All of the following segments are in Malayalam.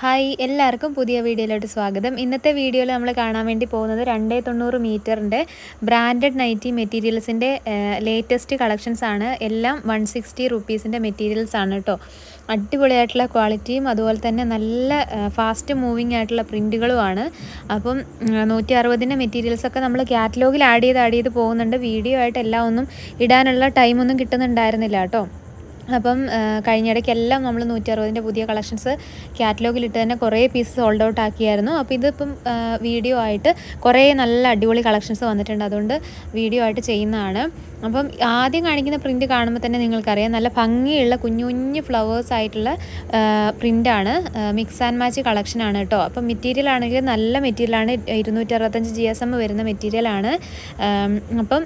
ഹായ് എല്ലാവർക്കും പുതിയ വീഡിയോയിലോട്ട് സ്വാഗതം ഇന്നത്തെ വീഡിയോയിൽ നമ്മൾ കാണാൻ വേണ്ടി പോകുന്നത് രണ്ടേ തൊണ്ണൂറ് മീറ്ററിൻ്റെ ബ്രാൻഡഡ് നൈറ്റി മെറ്റീരിയൽസിൻ്റെ ലേറ്റസ്റ്റ് കളക്ഷൻസ് ആണ് എല്ലാം വൺ സിക്സ്റ്റി റുപ്പീസിൻ്റെ മെറ്റീരിയൽസ് ആണ് കേട്ടോ അടിപൊളിയായിട്ടുള്ള ക്വാളിറ്റിയും അതുപോലെ തന്നെ നല്ല ഫാസ്റ്റ് മൂവിങ് ആയിട്ടുള്ള പ്രിൻറ്റുകളുമാണ് അപ്പം നൂറ്റി അറുപതിൻ്റെ മെറ്റീരിയൽസൊക്കെ നമ്മൾ കാറ്റലോഗിൽ ആഡ് ചെയ്ത് ആഡ് ചെയ്ത് പോകുന്നുണ്ട് വീഡിയോ ആയിട്ട് എല്ലാം ഒന്നും ഇടാനുള്ള ടൈമൊന്നും കിട്ടുന്നുണ്ടായിരുന്നില്ല കേട്ടോ അപ്പം കഴിഞ്ഞിടയ്ക്കെല്ലാം നമ്മൾ നൂറ്റി അറുപതിൻ്റെ പുതിയ കളക്ഷൻസ് കാറ്റലോഗിലിട്ട് തന്നെ കുറേ പീസ് സോൾഡ് ഔട്ട് ആക്കിയായിരുന്നു അപ്പോൾ ഇതിപ്പം വീഡിയോ ആയിട്ട് കുറേ നല്ല അടിപൊളി കളക്ഷൻസ് വന്നിട്ടുണ്ട് അതുകൊണ്ട് വീഡിയോ ആയിട്ട് ചെയ്യുന്നതാണ് അപ്പം ആദ്യം കാണിക്കുന്ന പ്രിൻറ്റ് കാണുമ്പോൾ തന്നെ നിങ്ങൾക്കറിയാം നല്ല ഭംഗിയുള്ള കുഞ്ഞു കുഞ്ഞു ഫ്ലവേഴ്സ് ആയിട്ടുള്ള പ്രിൻ്റാണ് മിക്സ് ആൻഡ് മാച്ച് കളക്ഷനാണ് കേട്ടോ അപ്പം മെറ്റീരിയൽ ആണെങ്കിൽ നല്ല മെറ്റീരിയലാണ് ഇരുന്നൂറ്റി അറുപത്തഞ്ച് ജി എസ് എം വരുന്ന മെറ്റീരിയലാണ് അപ്പം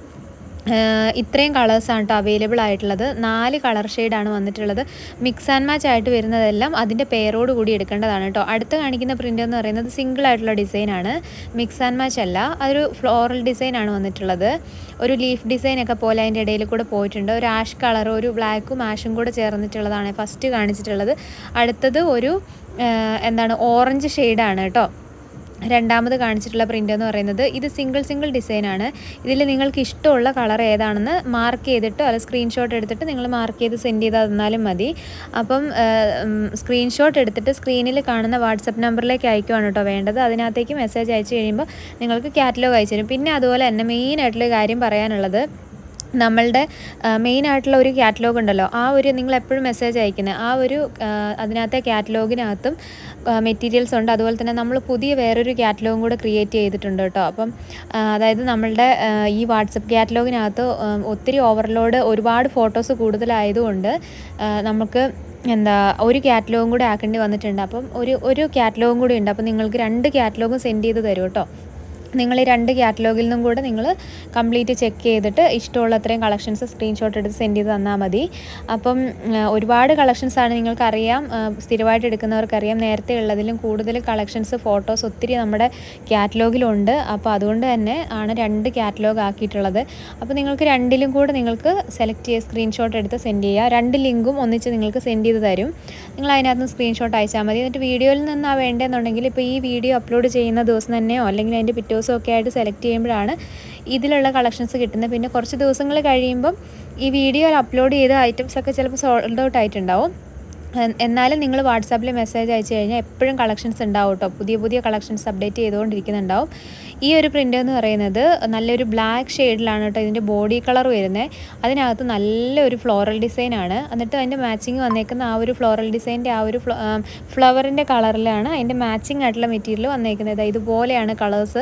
ഇത്രയും കളേഴ്സാണ് കേട്ടോ അവൈലബിൾ ആയിട്ടുള്ളത് നാല് കളർ ഷെയ്ഡാണ് വന്നിട്ടുള്ളത് മിക്സ് ആൻഡ് മാച്ച് ആയിട്ട് വരുന്നതെല്ലാം അതിൻ്റെ പേരോട് കൂടി എടുക്കേണ്ടതാണ് കേട്ടോ അടുത്ത് കാണിക്കുന്ന പ്രിൻ്റ് എന്ന് പറയുന്നത് സിംഗിൾ ആയിട്ടുള്ള ഡിസൈനാണ് മിക്സ് ആൻഡ് മാച്ച് അല്ല അതൊരു ഫ്ലോറൽ ഡിസൈനാണ് വന്നിട്ടുള്ളത് ഒരു ലീഫ് ഡിസൈനൊക്കെ പോലെ അതിൻ്റെ ഇടയിൽ കൂടെ പോയിട്ടുണ്ട് ഒരു ആഷ് കളർ ഒരു ബ്ലാക്കും ആഷും കൂടെ ചേർന്നിട്ടുള്ളതാണ് ഫസ്റ്റ് കാണിച്ചിട്ടുള്ളത് അടുത്തത് ഒരു എന്താണ് ഓറഞ്ച് ഷെയ്ഡാണ് കേട്ടോ രണ്ടാമത് കാണിച്ചിട്ടുള്ള പ്രിൻ്റ് എന്ന് പറയുന്നത് ഇത് സിംഗിൾ സിംഗിൾ ഡിസൈനാണ് ഇതിൽ നിങ്ങൾക്ക് ഇഷ്ടമുള്ള കളർ ഏതാണെന്ന് മാർക്ക് ചെയ്തിട്ടോ അല്ല സ്ക്രീൻഷോട്ട് എടുത്തിട്ട് നിങ്ങൾ മാർക്ക് ചെയ്ത് സെൻഡ് ചെയ്ത് തന്നാലും മതി അപ്പം സ്ക്രീൻഷോട്ട് എടുത്തിട്ട് സ്ക്രീനിൽ കാണുന്ന വാട്സപ്പ് നമ്പറിലേക്ക് അയക്കുവാണ് കേട്ടോ വേണ്ടത് അതിനകത്തേക്ക് മെസ്സേജ് അയച്ചു കഴിയുമ്പോൾ നിങ്ങൾക്ക് കാറ്റലോഗ് അയച്ചു തരും പിന്നെ അതുപോലെ തന്നെ മെയിനായിട്ടുള്ള കാര്യം പറയാനുള്ളത് നമ്മളുടെ മെയിൻ ആയിട്ടുള്ള ഒരു കാറ്റലോഗ് ഉണ്ടല്ലോ ആ ഒരു നിങ്ങൾ എപ്പോഴും മെസ്സേജ് അയക്കുന്നത് ആ ഒരു അതിനകത്തെ കാറ്റലോഗിനകത്തും മെറ്റീരിയൽസ് ഉണ്ട് അതുപോലെ തന്നെ നമ്മൾ പുതിയ വേറൊരു കാറ്റലോഗും കൂടെ ക്രിയേറ്റ് ചെയ്തിട്ടുണ്ട് കേട്ടോ അപ്പം അതായത് നമ്മളുടെ ഈ വാട്സപ്പ് കാറ്റലോഗിനകത്ത് ഒത്തിരി ഓവർലോഡ് ഒരുപാട് ഫോട്ടോസ് കൂടുതലായതുകൊണ്ട് നമുക്ക് എന്താ ഒരു കാറ്റലോഗും കൂടെ ആക്കേണ്ടി വന്നിട്ടുണ്ട് അപ്പം ഒരു ഒരു കാറ്റലോഗും കൂടി ഉണ്ട് അപ്പം നിങ്ങൾക്ക് രണ്ട് കാറ്റലോഗും സെൻഡ് ചെയ്ത് തരും കേട്ടോ നിങ്ങൾ ഈ രണ്ട് കാറ്റലോഗിൽ നിന്നും കൂടെ നിങ്ങൾ കംപ്ലീറ്റ് ചെക്ക് ചെയ്തിട്ട് ഇഷ്ടമുള്ള അത്രയും കളക്ഷൻസ് സ്ക്രീൻഷോട്ട് എടുത്ത് സെൻഡ് ചെയ്ത് തന്നാൽ മതി അപ്പം ഒരുപാട് കളക്ഷൻസ് ആണ് നിങ്ങൾക്കറിയാം സ്ഥിരമായിട്ട് എടുക്കുന്നവർക്കറിയാം നേരത്തെ ഉള്ളതിലും കൂടുതൽ കളക്ഷൻസ് ഫോട്ടോസ് ഒത്തിരി നമ്മുടെ കാറ്റലോഗിലുണ്ട് അപ്പോൾ അതുകൊണ്ട് തന്നെ ആണ് രണ്ട് കാറ്റലോഗ് ആക്കിയിട്ടുള്ളത് അപ്പോൾ നിങ്ങൾക്ക് രണ്ടിലും കൂടെ നിങ്ങൾക്ക് സെലക്ട് ചെയ്ത് സ്ക്രീൻഷോട്ട് എടുത്ത് സെൻഡ് ചെയ്യുക രണ്ട് ലിങ്കും ഒന്നിച്ച് നിങ്ങൾക്ക് സെൻഡ് ചെയ്ത് തരും നിങ്ങൾ അതിനകത്ത് നിന്ന് സ്ക്രീൻഷോട്ട് അയച്ചാൽ മതി എന്നിട്ട് വീഡിയോയിൽ നിന്നാണ് വേണ്ടതെന്നുണ്ടെങ്കിൽ ഇപ്പോൾ ഈ വീഡിയോ അപ്ലോഡ് ചെയ്യുന്ന ദിവസം തന്നെയോ അല്ലെങ്കിൽ അതിൻ്റെ പിറ്റേ ദിവസമൊക്കെ ആയിട്ട് സെലക്ട് ചെയ്യുമ്പോഴാണ് ഇതിലുള്ള കളക്ഷൻസ് കിട്ടുന്നത് പിന്നെ കുറച്ച് ദിവസങ്ങൾ കഴിയുമ്പം ഈ വീഡിയോയിൽ അപ്ലോഡ് ചെയ്ത ഐറ്റംസ് ഒക്കെ ചിലപ്പോൾ സോൾഡ് ഔട്ട് ആയിട്ടുണ്ടാവും എന്നാലും നിങ്ങൾ വാട്സാപ്പിൽ മെസ്സേജ് അയച്ചു കഴിഞ്ഞാൽ എപ്പോഴും കളക്ഷൻസ് ഉണ്ടാവും കേട്ടോ പുതിയ പുതിയ കളക്ഷൻസ് അപ്ഡേറ്റ് ചെയ്തുകൊണ്ടിരിക്കുന്നുണ്ടാവും ഈ ഒരു പ്രിൻ്റ് എന്ന് പറയുന്നത് നല്ലൊരു ബ്ലാക്ക് ഷെയ്ഡിലാണ് കേട്ടോ ഇതിൻ്റെ ബോഡി കളർ വരുന്നത് അതിനകത്ത് നല്ലൊരു ഫ്ലോറൽ ഡിസൈനാണ് എന്നിട്ട് അതിൻ്റെ മാച്ചിങ് വന്നേക്കുന്ന ആ ഒരു ഫ്ലോറൽ ഡിസൈൻ്റെ ആ ഒരു ഫ്ലവറിൻ്റെ കളറിലാണ് അതിൻ്റെ മാച്ചിങ് ആയിട്ടുള്ള മെറ്റീരിയൽ വന്നേക്കുന്നത് ഇതുപോലെയാണ് കളേഴ്സ്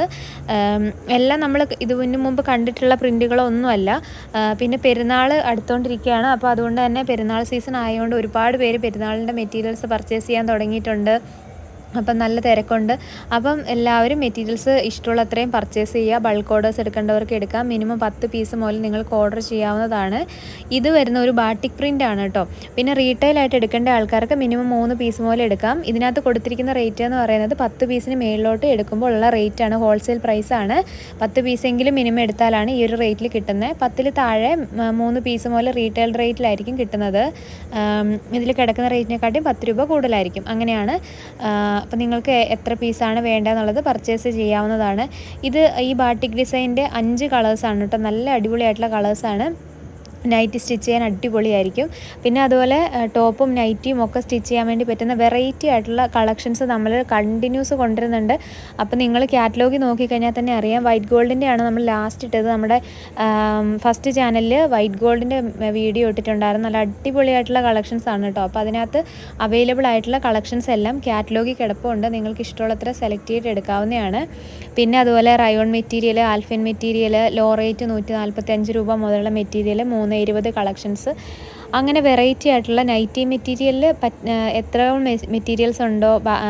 എല്ലാം നമ്മൾ ഇതിന് മുമ്പ് കണ്ടിട്ടുള്ള പ്രിൻറ്റുകളൊന്നുമല്ല പിന്നെ പെരുന്നാൾ അടുത്തുകൊണ്ടിരിക്കുകയാണ് അപ്പോൾ അതുകൊണ്ട് തന്നെ പെരുന്നാൾ സീസൺ ആയതുകൊണ്ട് ഒരുപാട് പേര് പെരുന്നാളിൻ്റെ മെറ്റീരിയൽസ് പർച്ചേസ് ചെയ്യാൻ തുടങ്ങിയിട്ടുണ്ട് അപ്പം നല്ല തിരക്കുണ്ട് അപ്പം എല്ലാവരും മെറ്റീരിയൽസ് ഇഷ്ടമുള്ള അത്രയും പർച്ചേസ് ചെയ്യുക ബൾക്ക് ഓർഡേഴ്സ് എടുക്കേണ്ടവർക്ക് എടുക്കാം മിനിമം പത്ത് പീസ് മുതൽ നിങ്ങൾക്ക് ഓർഡർ ചെയ്യാവുന്നതാണ് ഇത് വരുന്ന ഒരു ബാട്ടിക് പ്രിൻ്റ് ആണ് കേട്ടോ പിന്നെ റീറ്റെയിൽ ആയിട്ട് എടുക്കേണ്ട ആൾക്കാർക്ക് മിനിമം മൂന്ന് പീസ് മുതൽ എടുക്കാം ഇതിനകത്ത് കൊടുത്തിരിക്കുന്ന റേറ്റ് എന്ന് പറയുന്നത് പത്ത് പീസിന് മേളിലോട്ട് എടുക്കുമ്പോൾ ഉള്ള റേറ്റാണ് ഹോൾസെയിൽ പ്രൈസാണ് പത്ത് പീസെങ്കിലും മിനിമം എടുത്താലാണ് ഈ ഒരു റേറ്റിൽ കിട്ടുന്നത് പത്തിൽ താഴെ മൂന്ന് പീസ് മുതൽ റീറ്റെയിൽ റേറ്റിലായിരിക്കും കിട്ടുന്നത് ഇതിൽ കിടക്കുന്ന റേറ്റിനെക്കാട്ടിയും പത്ത് രൂപ കൂടുതലായിരിക്കും അങ്ങനെയാണ് അപ്പോൾ നിങ്ങൾക്ക് എത്ര പീസാണ് വേണ്ടതെന്നുള്ളത് പർച്ചേസ് ചെയ്യാവുന്നതാണ് ഇത് ഈ ബാട്ടിക് ഡിസൈൻ്റെ അഞ്ച് കളേഴ്സാണ് കേട്ടോ നല്ല അടിപൊളിയായിട്ടുള്ള കളേഴ്സാണ് നൈറ്റി സ്റ്റിച്ച് ചെയ്യാൻ അടിപൊളിയായിരിക്കും പിന്നെ അതുപോലെ ടോപ്പും നൈറ്റിയും ഒക്കെ സ്റ്റിച്ച് ചെയ്യാൻ വേണ്ടി പറ്റുന്ന വെറൈറ്റി ആയിട്ടുള്ള കളക്ഷൻസ് നമ്മൾ കണ്ടിന്യൂസ് കൊണ്ടുവരുന്നുണ്ട് അപ്പോൾ നിങ്ങൾ കാറ്റലോഗിൽ നോക്കിക്കഴിഞ്ഞാൽ തന്നെ അറിയാം വൈറ്റ് ഗോൾഡിൻ്റെ ആണ് നമ്മൾ ലാസ്റ്റ് ഇട്ടത് നമ്മുടെ ഫസ്റ്റ് ചാനലിൽ വൈറ്റ് ഗോൾഡിൻ്റെ വീഡിയോ ഇട്ടിട്ടുണ്ടായിരുന്നു നല്ല അടിപൊളിയായിട്ടുള്ള കളക്ഷൻസ് ആണ് കേട്ടോ അപ്പോൾ അതിനകത്ത് അവൈലബിൾ ആയിട്ടുള്ള കളക്ഷൻസ് എല്ലാം കാറ്റലോഗിൽ കിടപ്പുണ്ട് നിങ്ങൾക്ക് ഇഷ്ടമുള്ളത്ര സെലക്ട് ചെയ്തിട്ട് എടുക്കാവുന്നതാണ് പിന്നെ അതുപോലെ റയോൺ മെറ്റീരിയൽ ആൽഫിൻ മെറ്റീരിയൽ ലോ റേറ്റ് നൂറ്റി നാൽപ്പത്തഞ്ച് രൂപ മുതലുള്ള മെറ്റീരിയൽ മൂന്ന് ഇരുപത് കളക്ഷൻസ് അങ്ങനെ വെറൈറ്റി ആയിട്ടുള്ള നൈറ്റി മെറ്റീരിയലിൽ എത്രയോ മെറ്റീരിയൽസ് ഉണ്ടോ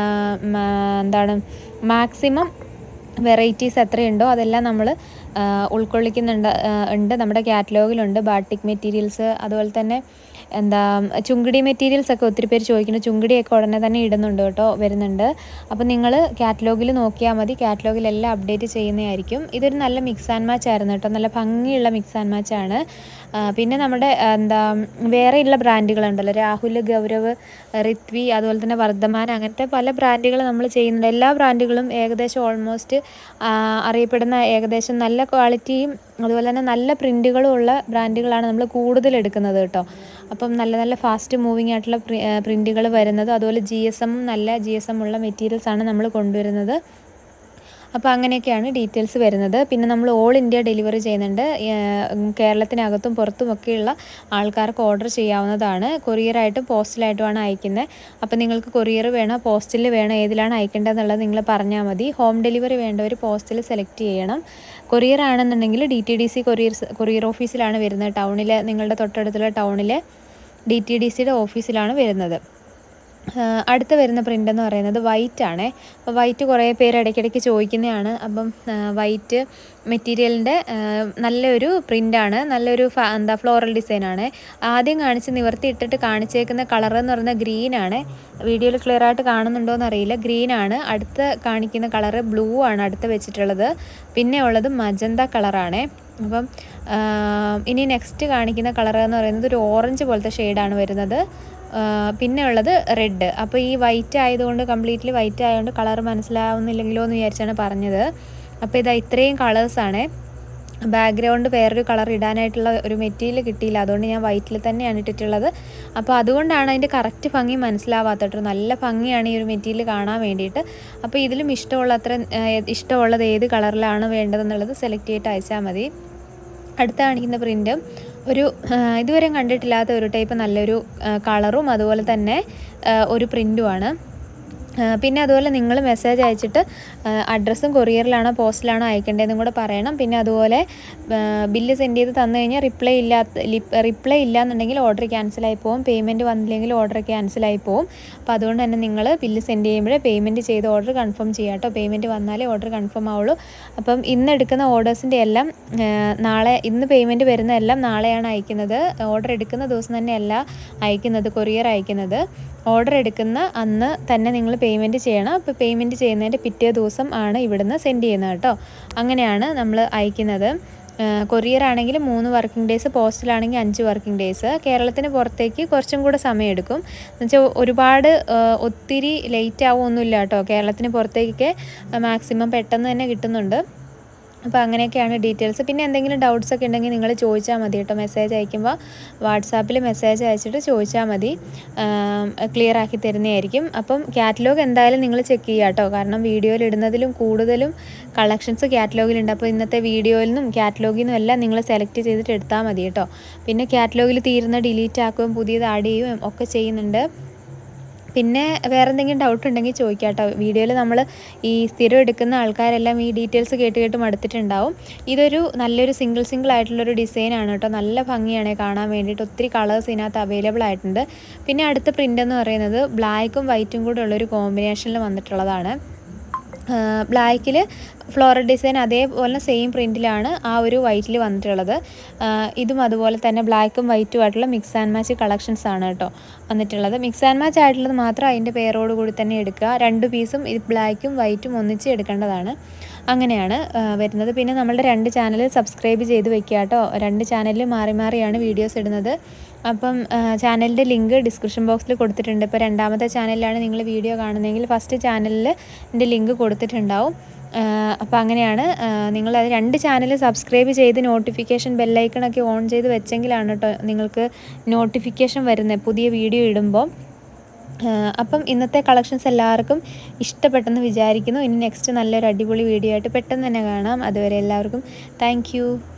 എന്താണ് മാക്സിമം വെറൈറ്റീസ് എത്രയുണ്ടോ അതെല്ലാം നമ്മൾ ഉൾക്കൊള്ളിക്കുന്നുണ്ട് ഉണ്ട് നമ്മുടെ കാറ്റലോഗിലുണ്ട് ബാട്ടിക് മെറ്റീരിയൽസ് അതുപോലെ തന്നെ എന്താ ചുങ്കിടി മെറ്റീരിയൽസ് ഒക്കെ ഒത്തിരി പേര് ചോദിക്കുന്നുണ്ട് ചുങ്കിടിയൊക്കെ ഉടനെ തന്നെ ഇടുന്നുണ്ട് കേട്ടോ വരുന്നുണ്ട് അപ്പോൾ നിങ്ങൾ കാറ്റലോഗിൽ നോക്കിയാൽ മതി കാറ്റലോഗിലെല്ലാം അപ്ഡേറ്റ് ചെയ്യുന്നതായിരിക്കും ഇതൊരു നല്ല മിക്സ് ആൻഡ് മാച്ച് ആയിരുന്നു കേട്ടോ നല്ല ഭംഗിയുള്ള മിക്സ് ആൻഡ് മാച്ച് ആണ് ആ, പിന്നെ നമ്മുടെ ആ, എന്താ വേറെയുള്ള ബ്രാൻഡുകളുണ്ടല്ലോ രാഹുൽ ഗൗരവ് ഋത്വി അതുപോലെ തന്നെ വർദ്ധമാൻ അങ്ങനത്തെ പല ബ്രാൻഡുകൾ നമ്മൾ ചെയ്യുന്നുണ്ട് എല്ലാ ബ്രാൻഡുകളും ഏകദേശം ഓൾമോസ്റ്റ് അറിയപ്പെടുന്ന ഏകദേശം നല്ല ക്വാളിറ്റിയും അതുപോലെ തന്നെ നല്ല പ്രിൻറ്റുകളും ഉള്ള ബ്രാൻഡുകളാണ് നമ്മൾ കൂടുതൽ എടുക്കുന്നത് കേട്ടോ അപ്പം നല്ല നല്ല ഫാസ്റ്റ് മൂവിങ് ആയിട്ടുള്ള പ്രിൻറ്റുകൾ വരുന്നത് അതുപോലെ ജി എസ് എമ്മും നല്ല ജി എസ് എം ഉള്ള മെറ്റീരിയൽസ് ആണ് നമ്മൾ കൊണ്ടുവരുന്നത് അപ്പോൾ അങ്ങനെയൊക്കെയാണ് ഡീറ്റെയിൽസ് വരുന്നത് പിന്നെ നമ്മൾ ഓൾ ഇന്ത്യ ഡെലിവറി ചെയ്യുന്നുണ്ട് ഏഹ് കേരളത്തിനകത്തും പുറത്തുമൊക്കെയുള്ള ആൾക്കാർക്ക് ഓർഡർ ചെയ്യാവുന്നതാണ് കൊറിയറായിട്ടും പോസ്റ്റലായിട്ടുമാണ് അയക്കുന്നത് അപ്പോൾ നിങ്ങൾക്ക് കൊറിയർ വേണോ പോസ്റ്റിൽ വേണോ ഏതിലാണ് അയക്കേണ്ടതെന്നുള്ളത് നിങ്ങൾ പറഞ്ഞാൽ മതി ഹോം ഡെലിവറി വേണ്ടവർ പോസ്റ്റിൽ സെലക്ട് ചെയ്യണം കൊറിയർ ആണെന്നുണ്ടെങ്കിൽ D T D C courier courier ഓഫീസിലാണ് വരുന്നത് ടൗണിലെ നിങ്ങളുടെ തൊട്ടടുത്തുള്ള ടൗണിലെ ഡി ടി ഡി സിയുടെ ഓഫീസിലാണ് വരുന്നത് ആഹ് അടുത്ത വരുന്ന പ്രിൻ്റ് എന്ന് പറയുന്നത് വൈറ്റ് ആണേ അപ്പോൾ വൈറ്റ് കുറേ പേര് ഇടയ്ക്കിടയ്ക്ക് ചോദിക്കുന്നതാണ് അപ്പം വൈറ്റ് മെറ്റീരിയലിൻ്റെ നല്ലൊരു പ്രിൻ്റാണ് നല്ലൊരു ഫ- എന്താ ഫ്ലോറൽ ഡിസൈനാണ് ആദ്യം കാണിച്ച് നിവർത്തി ഇട്ടിട്ട് കാണിച്ചേക്കുന്ന കളർ എന്ന് പറയുന്നത് ഗ്രീൻ ആണ് വീഡിയോയിൽ ക്ലിയർ ആയിട്ട് കാണുന്നുണ്ടോ എന്നറിയില്ല ഗ്രീൻ ആണ് അടുത്ത കാണിക്കുന്ന കളറ് ബ്ലൂ ആണ് അടുത്ത് വെച്ചിട്ടുള്ളത് പിന്നെ ഉള്ളത് മജന്ത കളറാണ് അപ്പം ആഹ് ഇനി നെക്സ്റ്റ് കാണിക്കുന്ന കളർ എന്ന് പറയുന്നത് ഒരു ഓറഞ്ച് പോലത്തെ ഷെയ്ഡാണ് വരുന്നത് ആഹ് പിന്നെ ഉള്ളത് റെഡ് അപ്പോൾ ഈ വൈറ്റ് ആയതുകൊണ്ട് കംപ്ലീറ്റ്ലി വൈറ്റ് ആയതുകൊണ്ട് കളർ മനസ്സിലാവുന്നില്ലെങ്കിലോ എന്ന് വിചാരിച്ചാണ് പറഞ്ഞത് അപ്പോൾ ഇതാ ഇത്രയും കളേഴ്സാണ് ബാക്ക്ഗ്രൗണ്ട് വേറൊരു കളർ ഇടാനായിട്ടുള്ള ഒരു മെറ്റീരിയൽ കിട്ടിയില്ല അതുകൊണ്ട് ഞാൻ വൈറ്റിൽ തന്നെയാണ് ഇട്ടിട്ടുള്ളത് അപ്പോൾ അതുകൊണ്ടാണ് അതിൻ്റെ കറക്റ്റ് ഭംഗി മനസ്സിലാവാത്തത് നല്ല ഭംഗിയാണ് ഈ ഒരു മെറ്റീരിയൽ കാണാൻ വേണ്ടിയിട്ട് അപ്പോൾ ഇതിലും ഇഷ്ടമുള്ള അത്ര ഏഹ് ഇഷ്ടമുള്ളത് ഏത് കളറിലാണ് വേണ്ടതെന്നുള്ളത് സെലക്ട് ചെയ്തിട്ട് അയച്ചാൽ മതി അടുത്ത കാണിക്കുന്ന പ്രിൻ്റ് ഒരു ആ, ഇതുവരെ കണ്ടിട്ടില്ലാത്ത ഒരു ടൈപ്പ് നല്ലൊരു കളറും അതുപോലെ തന്നെ ആ, ഒരു പ്രിൻറ്റുമാണ് പിന്നെ അതുപോലെ നിങ്ങൾ മെസ്സേജ് അയച്ചിട്ട് അഡ്രസ്സും കൊറിയറിലാണോ പോസ്റ്റിലാണോ അയക്കേണ്ടതെന്നും കൂടെ പറയണം പിന്നെ അതുപോലെ ബില്ല് സെൻഡ് ചെയ്ത് തന്നു കഴിഞ്ഞാൽ റിപ്ലൈ ഇല്ലാത്ത റിപ്ലൈ ഇല്ല എന്നുണ്ടെങ്കിൽ ഓർഡർ ക്യാൻസലായി പോകും പേയ്മെൻറ്റ് വന്നില്ലെങ്കിൽ ഓർഡർ ക്യാൻസലായി പോകും അപ്പോൾ അതുകൊണ്ട് തന്നെ നിങ്ങൾ ബില്ല് സെൻഡ് ചെയ്യുമ്പോഴേ പേയ്മെൻറ്റ് ചെയ്ത് ഓർഡർ കൺഫേം ചെയ്യുക കേട്ടോ പേയ്മെൻറ്റ് വന്നാലേ ഓർഡർ കൺഫേം ആവുള്ളൂ അപ്പം ഇന്ന് എടുക്കുന്ന ഓർഡേഴ്സിൻ്റെ എല്ലാം ആ, നാളെ ഇന്ന് പേയ്മെൻറ്റ് വരുന്ന എല്ലാം നാളെയാണ് അയക്കുന്നത് ഓർഡർ എടുക്കുന്ന ദിവസം തന്നെയല്ല അയക്കുന്നത് കൊറിയർ അയക്കുന്നത് ഓർഡർ എടുക്കുന്ന അന്ന് തന്നെ നിങ്ങൾ പേയ്മെൻറ്റ് ചെയ്യണം അപ്പോൾ പേയ്മെൻറ്റ് ചെയ്യുന്നതിൻ്റെ പിറ്റേ ദിവസം ആണ് ഇവിടുന്ന് സെൻഡ് ചെയ്യുന്നത് കേട്ടോ അങ്ങനെയാണ് നമ്മൾ അയക്കുന്നത് കൊറിയർ ആണെങ്കിൽ മൂന്ന് വർക്കിംഗ് ഡേയ്സ് പോസ്റ്റിലാണെങ്കിൽ അഞ്ച് വർക്കിംഗ് ഡേയ്സ് കേരളത്തിന് പുറത്തേക്ക് കുറച്ചും കൂടെ സമയമെടുക്കും എന്നുവെച്ചാൽ ഒരുപാട് ആ, ഒത്തിരി ലേറ്റ് ആവുമൊന്നുമില്ല കേട്ടോ കേരളത്തിന് പുറത്തേക്കൊക്കെ മാക്സിമം പെട്ടെന്ന് തന്നെ കിട്ടുന്നുണ്ട് അപ്പോൾ അങ്ങനെയൊക്കെയാണ് ഡീറ്റെയിൽസ് പിന്നെ എന്തെങ്കിലും ഡൗട്ട്സ് ഒക്കെ ഉണ്ടെങ്കിൽ നിങ്ങൾ ചോദിച്ചാൽ മതി കേട്ടോ മെസ്സേജ് അയക്കുമ്പോൾ വാട്സാപ്പിൽ മെസ്സേജ് അയച്ചിട്ട് ചോദിച്ചാൽ മതി ക്ലിയർ ആക്കി തരുന്നതായിരിക്കും അപ്പം കാറ്റലോഗ് എന്തായാലും നിങ്ങൾ ചെക്ക് ചെയ്യുക കേട്ടോ കാരണം വീഡിയോയിൽ ഇടുന്നതിലും കൂടുതലും കളക്ഷൻസ് കാറ്റലോഗിലുണ്ട് അപ്പോൾ ഇന്നത്തെ വീഡിയോയിൽ നിന്നും കാറ്റലോഗിൽ നിന്നും എല്ലാം നിങ്ങൾ സെലക്ട് ചെയ്തിട്ട് എടുത്താൽ മതി കേട്ടോ പിന്നെ കാറ്റലോഗിൽ തീരുന്ന ഡിലീറ്റ് ആക്കുകയും പുതിയത് ആഡ് ചെയ്യുകയും ഒക്കെ ചെയ്യുന്നുണ്ട് പിന്നെ വേറെ എന്തെങ്കിലും ഡൗട്ട് ഉണ്ടെങ്കിൽ ചോദിക്കാം കേട്ടോ വീഡിയോയിൽ നമ്മൾ ഈ സ്ഥിരം എടുക്കുന്ന ആൾക്കാരെല്ലാം ഈ ഡീറ്റെയിൽസ് കേട്ട് കേട്ട് മടുത്തിട്ടുണ്ടാവും ഇതൊരു നല്ലൊരു സിംഗിൾ സിംഗിൾ ആയിട്ടുള്ളൊരു ഡിസൈനാണ് കേട്ടോ നല്ല ഭംഗിയാണ് കാണാൻ വേണ്ടിയിട്ട് ഒത്തിരി കളേഴ്സ് ഇതിനകത്ത് അവൈലബിൾ ആയിട്ടുണ്ട് പിന്നെ അടുത്ത പ്രിൻ്റ് എന്ന് പറയുന്നത് ബ്ലാക്കും വൈറ്റും കൂടെ ഉള്ളൊരു കോമ്പിനേഷനിൽ വന്നിട്ടുള്ളതാണ് ബ്ലാക്കിൽ ഫ്ലോറൽ ഡിസൈൻ അതേപോലെ സെയിം പ്രിൻറ്റിലാണ് ആ ഒരു വൈറ്റിൽ വന്നിട്ടുള്ളത് ആ, ഇതും അതുപോലെ തന്നെ ബ്ലാക്കും വൈറ്റും ആയിട്ടുള്ള മിക്സ് ആൻഡ് മാച്ച് കളക്ഷൻസ് ആണ് കേട്ടോ വന്നിട്ടുള്ളത് മിക്സ് ആൻഡ് മാച്ച് ആയിട്ടുള്ളത് മാത്രം അതിൻ്റെ പേരോട് കൂടി തന്നെ എടുക്കുക രണ്ട് പീസും ഇത് ബ്ലാക്കും വൈറ്റും ഒന്നിച്ച് എടുക്കേണ്ടതാണ് അങ്ങനെയാണ് ആ, വരുന്നത് പിന്നെ നമ്മളുടെ രണ്ട് ചാനൽ സബ്സ്ക്രൈബ് ചെയ്ത് വെക്കുക കേട്ടോ രണ്ട് ചാനലിൽ മാറി മാറിയാണ് വീഡിയോസ് ഇടുന്നത് അപ്പം ചാനലിൻ്റെ ലിങ്ക് ഡിസ്ക്രിപ്ഷൻ ബോക്സിൽ കൊടുത്തിട്ടുണ്ട് ഇപ്പോൾ രണ്ടാമത്തെ ചാനലിലാണ് നിങ്ങൾ വീഡിയോ കാണുന്നതെങ്കിൽ ഫസ്റ്റ് ചാനലിൽ എൻ്റെ ലിങ്ക് കൊടുത്തിട്ടുണ്ടാവും അപ്പോൾ അങ്ങനെയാണ് നിങ്ങൾ അത് രണ്ട് ചാനൽ സബ്സ്ക്രൈബ് ചെയ്ത് നോട്ടിഫിക്കേഷൻ ബെല്ലൈക്കണൊക്കെ ഓൺ ചെയ്ത് വെച്ചെങ്കിലാണ് കേട്ടോ നിങ്ങൾക്ക് നോട്ടിഫിക്കേഷൻ വരുന്നത് പുതിയ വീഡിയോ ഇടുമ്പോൾ അപ്പം ഇന്നത്തെ കളക്ഷൻസ് എല്ലാവർക്കും ഇഷ്ടപ്പെട്ടെന്ന് വിചാരിക്കുന്നു ഇനി നെക്സ്റ്റ് നല്ലൊരു അടിപൊളി വീഡിയോ ആയിട്ട് പെട്ടെന്ന് തന്നെ കാണാം അതുവരെ എല്ലാവർക്കും താങ്ക്